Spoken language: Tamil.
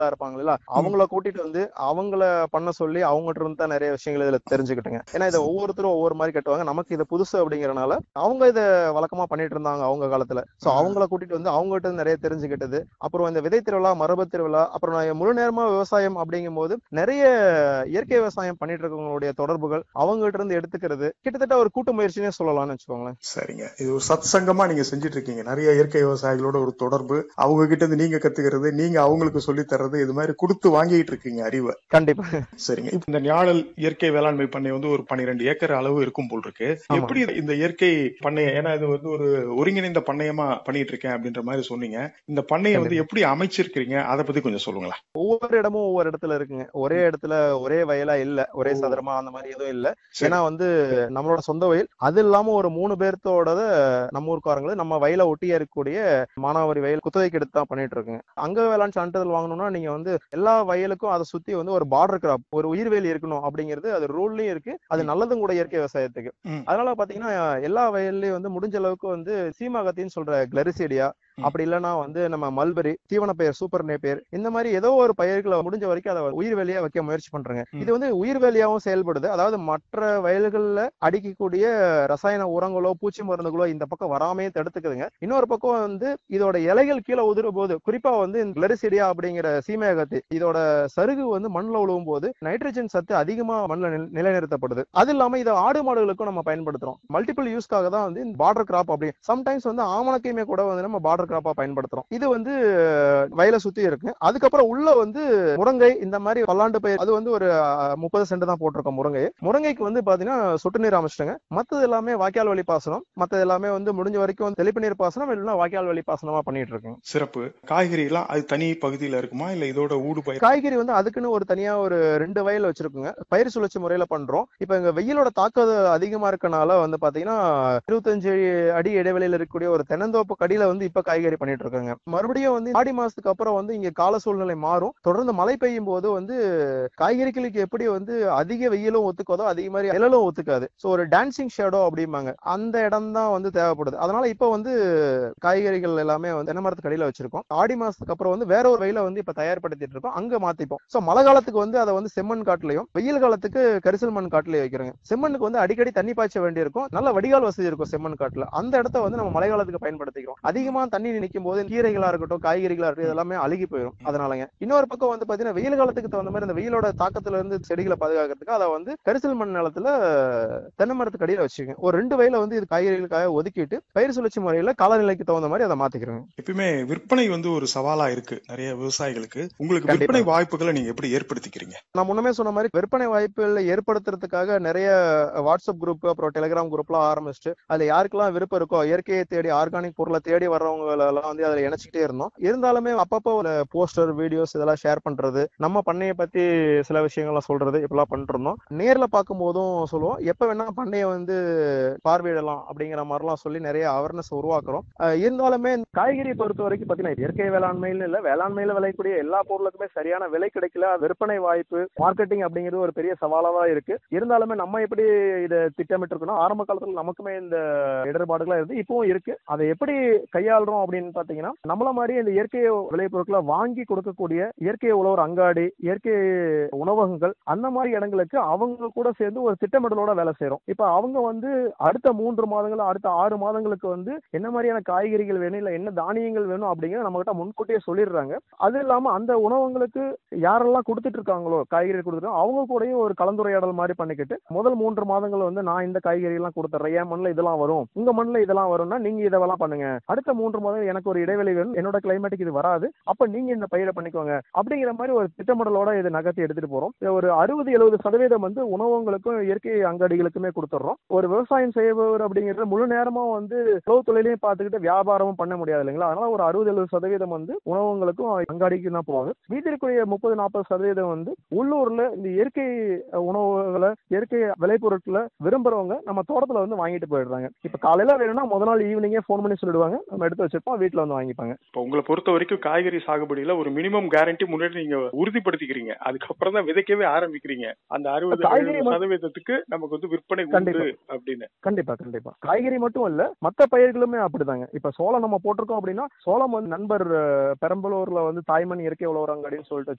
இருப்பாங்கல்ல அவங்கள கூட்டிட்டு வந்து அவங்கள பண்ண சொல்லி அவங்ககிட்ட இருந்து தான் நிறைய விஷயங்கள் இதுல தெரிஞ்சுக்கிட்டுங்க ஏன்னா இதை ஒவ்வொருத்தரும் ஒவ்வொரு மாதிரி கட்டுவாங்க நமக்கு இது புதுசு அப்படிங்கறனால அவங்க இதை வழக்கமா பண்ணிட்டு இருந்தாங்க அவங்க காலத்துல சோ அவங்கள கூட்டிட்டு வந்து அவங்ககிட்ட இருந்து நிறைய தெரிஞ்சுக்கிட்டது அப்புறம் இந்த விதை திருவிழா மரபு திருவிழா அப்புறம் நான் முழு நேரமா விவசாயம் அப்படிங்கும் போது நிறைய இயற்கை விவசாயம் பண்ணிட்டு இருக்கவங்களுடைய தொடர்புகள் அவங்ககிட்ட இருந்து எடுத்துக்கிறது கிட்டத்தட்ட ஒரு கூட்டு முயற்சினே சொல்லலாம்னு வச்சுக்கோங்களேன் சரிங்க இது ஒரு சத் சங்கமா நீங்க செஞ்சுட்டு இருக்கீங்க நிறைய இயற்கை விவசாயிகளோட ஒரு தொடர்பு அவங்க கிட்ட இருந்து நீங்க கத்துக்கிறது நீங்க அவங்களுக்கு சொல்லி தர்றது இது மாதிரி கொடுத்து வாங்கிட்டு இருக்கீங்க அறிவை கண்டிப்பா சரிங்க இப்ப இந்த ஞாழல் இயற்கை வேளாண்மை பண்ணை வந்து ஒரு பன்னிரெண்டு ஏக்கர் அளவு இருக்கும் போல் இருக்கு ஆமா. எப்படி இந்த இயற்கை பண்ணைய ஏன்னா இது வந்து ஒரு ஒருங்கிணைந்த பண்ணையமா பண்ணிட்டு இருக்கேன் அப்படின்ற மாதிரி சொன்னீங்க இந்த பண்ணையை வந்து எப்படி அமைச்சிருக்கீங்க அதை பத்தி கொஞ்சம் சொல்லுங்களேன் ஒவ்வொரு இடமும் ஒவ்வொரு இடத்துல இருக்குங்க ஒரே இடத்துல ஒரே வயலா இல்ல ஒரே ஓ. சதுரமா அந்த மாதிரி எதுவும் இல்ல சரி. ஏன்னா வந்து நம்மளோட சொந்த வயல் அது இல்லாம ஒரு மூணு பேர்த்தோடத நம்ம ஊருக்காரங்களும் நம்ம வயலை ஒட்டியே இருக்கக்கூடிய மானாவாரி வயல் குத்தகைக்கு எடுத்து தான் பண்ணிட்டு இருக்குங்க அங்க வேளாண் சான்றிதழ் வாங்கணும்னா நீங்க வந்து எல்லா வயலுக்கும் அதை சுத்தி வந்து ஒரு பார்டர் கிராப் ஒரு உயிர்வேலி இருக்கணும் அப்படிங்கிறது அது ரூல்லயும் இருக்கு அது நல்லதும் கூட இயற்கை விவசாயத்துக்கு ம். அதனால பாத்தீங்கன்னா எல்லா வயல்லயும் வந்து முடிஞ்ச அளவுக்கு வந்து சீமாகத்தின்னு சொல்ற கிளரிசீடியா ம். அப்படி இல்லைன்னா வந்து நம்ம மல்பெரி தீவன பெயர் சூப்பர் நேப்பியர் இந்த மாதிரி ஏதோ ஒரு பயிர்களை முடிஞ்ச வரைக்கும் அதை உயிர் வேலியா வைக்க முயற்சி பண்றாங்க ம். இது வந்து உயிர் வேலியாவும் செயல்படுது அதாவது மற்ற வயல்கள்ல அடிக்கக்கூடிய ரசாயன உரங்களோ பூச்சி மருந்துகளோ இந்த பக்கம் வராமையே தடுத்துக்குதுங்க இன்னொரு பக்கம் வந்து இதோட இலைகள் கீழே உதிர போது குறிப்பா வந்து இந்த கிளரிசிடியா அப்படிங்கிற சீமையகத்து இதோட சருகு வந்து மண்ணில் உழுவும் போது நைட்ரஜன் சத்து அதிகமா மண்ணில் நில- நிலைநிறுத்தப்படுது அது இல்லாம இதை ஆடு மாடுகளுக்கும் நம்ம பயன்படுத்துறோம் மல்டிபிள் யூஸ்க்காக தான் வந்து பார்டர் கிராப் அப்படி சம்டைம்ஸ் வந்து ஆமணக்கையுமே கூட வந்து நம்ம பார்டர் கிராப்பா பயன்படுத்துறோம் இது வந்து அஹ், வயலை சுத்தி இருக்கு அதுக்கப்புறம் உள்ள வந்து முருங்கை இந்த மாதிரி பல்லாண்டு பயிர் அது வந்து ஒரு அஹ், முப்பது சென்ட் தான் போட்டிருக்கோம் முருங்கை முருங்கைக்கு வந்து பாத்தீங்கன்னா சொட்டு நீர் அமைச்சிட்டாங்க மத்தது எல்லாமே வாய்க்கால் வழி பாசனம் மத்தது எல்லாமே வந்து முடிஞ்ச வரைக்கும் தெளிப்பு நீர் பாசனம் இல்லைன்னா வாய்க்கால் வழி பாசனமா பண்ணிட்டு இருக்கோம் சிறப்பு காய்கறி எல்லாம் அது தனி பகுதியில இருக்குமா இல்ல இதோட ஊடு பயிர் காய்கறி வந்து அதுக்குன்னு ஒரு தனியா ஒரு ரெண்டு வயல் வச்சிருக்குங்க பயிர் சுழற்சி முறையில பண்றோம் இப்ப இங்க வெயிலோட தாக்கம் அதிகமா இருக்கனால வந்து பாத்தீங்கன்னா இருபத்தஞ்சு அடி இடைவெளியில இருக்கக்கூடிய ஒரு தென்னந்தோப்பு கடியில வந்து இப்ப காய்கறி பண்ணிட்டு இருக்காங்க மறுபடியும் வந்து ஆடி மாசத்துக்கு அப்புறம் வந்து இங்க கால சூழ்நிலை மாறும் தொடர்ந்து மழை பெய்யும் போது வந்து காய்கறிகளுக்கு எப்படி வந்து அதிக வெயிலும் ஒத்துக்காதோ அதே மாதிரி நிழலும் ஒத்துக்காது சோ ஒரு டான்சிங் ஷேடோ அப்படிம்பாங்க அந்த இடம் தான் வந்து தேவைப்படுது அதனால இப்ப வந்து காய்கறிகள் எல்லாமே வந்து தென்னை மரத்துக்கு அடியில வச்சிருக்கோம் ஆடி மாசத்துக்கு அப்புறம் வந்து வேற ஒரு வயல வந்து இப்ப தயார்படுத்திட்டு இருக்கோம் அங்க மாத்திப்போம் சோ மழை காலத்துக்கு வந்து அதை வந்து செம்மண் காட்டுலயும் வெயில் காலத்துக்கு கரிசல் மண் காட்டுலயும் வைக்கிறோங்க செம்மண்ணுக்கு வந்து அடிக்கடி தண்ணி பாய்ச்ச வேண்டியிருக்கும் நல்ல வடிகால் வசதி இருக்கும் செம்மண் காட்டுல அந்த இடத்த வந்து நம்ம மழை காலத்துக்கு பயன்படுத்திக்கிறோம் அதிகமா தண்ணி நிற்கும் போது கீரைகளா இருக்கட்டும் காய்கறிகளா இருக்கட்டும் இதெல்லாமே அழுகி போயிடும் அதனாலங்க இன்னொரு பக்கம் வந்து பாத்தீங்கன்னா வெயில் காலத்துக்கு தகுந்த மாதிரி அந்த வெயிலோட தாக்கத்துல இருந்து செடிகளை பாதுகாக்கிறதுக்கு அதை வந்து கரிசல் மண் நிலத்துல தென்னை மரத்துக்கு அடியில வச்சுக்கோங்க ஒரு ரெண்டு வயல வந்து இது காய்கறிகளுக்காக ஒதுக்கிட்டு பயிர் சுழற்சி முறையில காலநிலைக்கு தகுந்த மாதிரி அதை மாத்திக்கிறோங்க எப்பயுமே விற்பனை வந்து ஒரு சவாலா இருக்கு நிறைய விவசாயிகளுக்கு உங்களுக்கு கண்டிப்பா. விற்பனை வாய்ப்புகளை நீங்க எப்படி ஏற்படுத்திக்கிறீங்க நான் முன்னமே சொன்ன மாதிரி விற்பனை வாய்ப்புகளை ஏற்படுத்துறதுக்காக நிறைய வாட்ஸ்அப் குரூப் அப்புறம் டெலிகிராம் குரூப்லாம் ஆரம்பிச்சுட்டு அதுல யாருக்கெல்லாம் விருப்பம் இருக்கோ இயற்கையை தேடி ஆர்கானிக் பொருளை தேடி வர்றவங்க எல்லாம் வந்து அதுல இணைச்சிக்கிட்டே இருந்தோம் இருந்தாலுமே அப்பப்போ ஒரு போஸ்டர் வீடியோஸ் இதெல்லாம் ஷேர் பண்றது நம்ம பண்ணையை பத்தி சில விஷயங்கள்லாம் சொல்றது இப்பெல்லாம் பண்ணிட்டு இருந்தோம் நேர்ல பார்க்கும் போதும் சொல்லுவோம் எப்ப வேணா பண்ணையை வந்து பார்வையிடலாம் அப்படிங்கிற மாதிரிலாம் சொல்லி நிறைய அவேர்னஸ் உருவாக்குறோம் அஹ் இருந்தாலுமே காய்கறியை பொறுத்த வரைக்கும் பாத்தீங்கன்னா இயற்கை வேளாண்மையில இல்ல வேளாண்மையில விளையக்கூடிய எல்லா பொருளுக்குமே சரியான விலை கிடைக்கல விற்பனை வாய்ப்பு மார்க்கெட்டிங் அப்படிங்கிறது ஒரு பெரிய சவாலா தான் இருக்கு இருந்தாலுமே நம்ம எப்படி இதை திட்டமிட்டு இருக்கோம் ஆரம்ப காலத்துல நமக்குமே இந்த இடர்பாடுகளா இருந்து இப்பவும் இருக்கு அதை எப்படி கையாளுறோம் அப்படின்னு பாத்தீங்கன்னா நம்மள மாதிரி இந்த இயற்கை விளைபொருட்களை வாங்கி கொடுக்கக்கூடிய இயற்கை உழவர் அங்காடி இயற்கை உணவகங்கள் அந்த மாதிரி இடங்களுக்கு அவங்க கூட சேர்ந்து ஒரு திட்டமிடலோட வேலை செய்றோம் இப்ப அவங்க வந்து அடுத்த மூன்று மாதங்கள் அடுத்த ஆறு மாதங்களுக்கு வந்து என்ன மாதிரியான காய்கறிகள் வேணும் இல்ல என்ன தானியங்கள் வேணும் அப்படிங்கறத நம்ம கிட்ட முன்கூட்டியே சொல்லிடுறாங்க அது இல்லாம அந்த உணவங்களுக்கு யாரெல்லாம் கொடுத்துட்டு இருக்காங்களோ காய்கறி கொடுத்துட்டு அவங்க கூடயும் ஒரு கலந்துரையாடல் மாதிரி பண்ணிக்கிட்டு முதல் மூன்று மாதங்கள் வந்து நான் இந்த காய்கறி எல்லாம் கொடுத்துட்றேன் என் மண்ணில் இதெல்லாம் வரும் உங்க மண்ணில் இதெல்லாம் வரும்னா நீங்க இதெல்லாம் பண்ணுங்க அடுத்த மூன்று மாதம் எனக்கு ஒரு இடைவெளி வேணும் என்னோட கிளைமேட்டுக்கு இது வராது அப்ப நீங்க இந்த பயிரை பண்ணிக்கோங்க அப்படிங்கிற மாதிரி ஒரு திட்டமிடலோட இதை நகர்த்தி எடுத்துட்டு போறோம் இதை ஒரு அறுபது எழுபது சதவீதம் வந்து உணவகங்களுக்கும் இயற்கை அங்காடிகளுக்குமே கொடுத்துட்றோம் ஒரு விவசாயம் செய்பவர் அப்படிங்கிறது முழு நேரமா வந்து உழவு தொழிலையும் பார்த்துக்கிட்டு வியாபாரமும் பண்ண முடியாது இல்லைங்களா அதனால ஒரு அறுபது எழுபது சதவீதம் வந்து உணவகங்களுக்கும் அங்காடிக்கும் தான் போவாங்க மீதி இருக்கக்கூடிய முப்பது நாற்பது சதவீதம் வந்து உள்ளூர்ல இந்த இயற்கை உணவுகளை இயற்கை விளைபொருட்களை விரும்புறவங்க நம்ம தோட்டத்துல வந்து வாங்கிட்டு போயிடுறாங்க இப்ப காலையில வேணும்னா முதல் நாள் ஈவினிங்கே ஃபோன் பண்ணி சொல்லிடுவாங்க நம்ம எடுத்து வச்சிருப்போம் விற்போம் வீட்டுல வந்து வாங்கிப்பாங்க இப்போ உங்களை பொறுத்த வரைக்கும் காய்கறி சாகுபடியில ஒரு மினிமம் கேரண்டி முன்னாடி நீங்க உறுதிப்படுத்திக்கிறீங்க அதுக்கப்புறம் தான் விதைக்கவே ஆரம்பிக்கிறீங்க அந்த அறுபது காய்கறி எழுபது மட்டும்- சதவீதத்துக்கு நமக்கு வந்து விற்பனை கண்டிப்பா. உண்டு அப்படின்னு கண்டிப்பா கண்டிப்பா காய்கறி மட்டும் இல்ல மத்த பயிர்களுமே அப்படிதாங்க இப்ப சோளம் நம்ம போட்டிருக்கோம் அப்படின்னா சோளம் வந்து நண்பர் அஹ், பெரம்பலூர்ல வந்து தாய்மண் இயற்கை உழவர் அங்காடின்னு சொல்லிட்டு